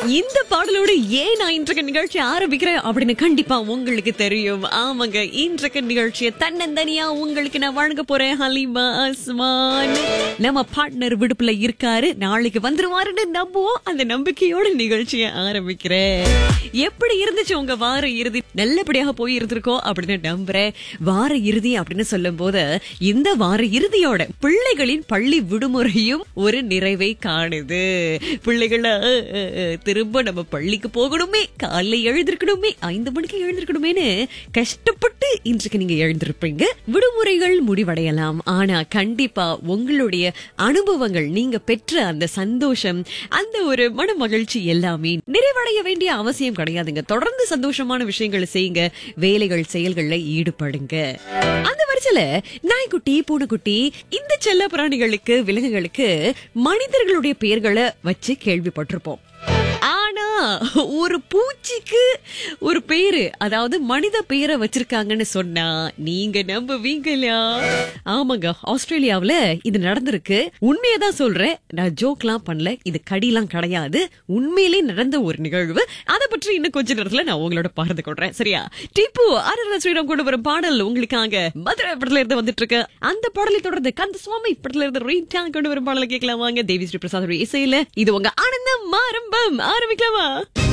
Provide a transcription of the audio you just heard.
இந்த பாடலோடு ஏன் நான் இன்றைக்கு நிகழ்ச்சி ஆரம்பிக்கிறேன் அப்படின்னு கண்டிப்பா உங்களுக்கு தெரியும் ஆமாங்க இன்றைக்கு நிகழ்ச்சியை தன்னந்தனியா உங்களுக்கு நான் வழங்க போறேன் ஹலிமா அஸ்மான் நம்ம பார்ட்னர் விடுப்புல இருக்காரு நாளைக்கு வந்துருவாருன்னு நம்புவோம் அந்த நம்பிக்கையோட நிகழ்ச்சியை ஆரம்பிக்கிறேன் எப்படி இருந்துச்சு உங்க வார இறுதி நல்லபடியாக போய் இருந்திருக்கோம் அப்படின்னு நம்புறேன் வார இறுதி அப்படின்னு சொல்லும் போது இந்த வார இறுதியோட பிள்ளைகளின் பள்ளி விடுமுறையும் ஒரு நிறைவை காணுது பிள்ளைகள அஹ், அஹ், அஹ், திரும்ப நம்ம பள்ளிக்கு போகணுமே காலைல எழுந்திருக்கணுமே ஐந்து மணிக்கு எழுந்திருக்கணுமேனு கஷ்டப்பட்டு இன்றைக்கு நீங்க எழுந்திருப்பீங்க விடுமுறைகள் முடிவடையலாம் ஆனா கண்டிப்பா உங்களுடைய அனுபவங்கள் நீங்க பெற்ற அந்த சந்தோஷம் அந்த ஒரு மன மகிழ்ச்சி எல்லாமே நிறைவடைய வேண்டிய அவசியம் கிடையாதுங்க தொடர்ந்து சந்தோஷமான விஷயங்களை செய்யுங்க வேலைகள் செயல்கள்ல ஈடுபடுங்க அந்த வரிசையில நாய்க்குட்டி பூனைக்குட்டி இந்த செல்ல பிராணிகளுக்கு விலங்குகளுக்கு மனிதர்களுடைய பெயர்களை வச்சு கேள்விப்பட்டிருப்போம் ஆனா ஒரு பூச்சிக்கு ஒரு பேரு அதாவது மனித பெயரை வச்சிருக்காங்கன்னு சொன்னா நீங்க நம்புவீங்களா ஆமாங்க ஆஸ்திரேலியாவுல இது நடந்திருக்கு உண்மையதான் சொல்றேன் நான் ஜோக்லாம் பண்ணல இது கடிலாம் கிடையாது உண்மையிலே நடந்த ஒரு நிகழ்வு அதை பற்றி இன்னும் கொஞ்ச நேரத்துல நான் உங்களோட பகிர்ந்து கொள்றேன் சரியா டிப்பு ஆர் ஸ்ரீராம் கொண்டு வரும் பாடல் உங்களுக்காக மதுரை படத்துல இருந்து வந்துட்டு இருக்கு அந்த பாடலை தொடர்ந்து கந்த சுவாமி படத்துல இருந்து ரீட்டா கொண்டு வரும் பாடலை கேட்கலாம் வாங்க தேவி ஸ்ரீ பிரசாத் இசையில இது உங்க ஆனந்தம் ஆரம்பம் ஆரம்பிக்கலாமா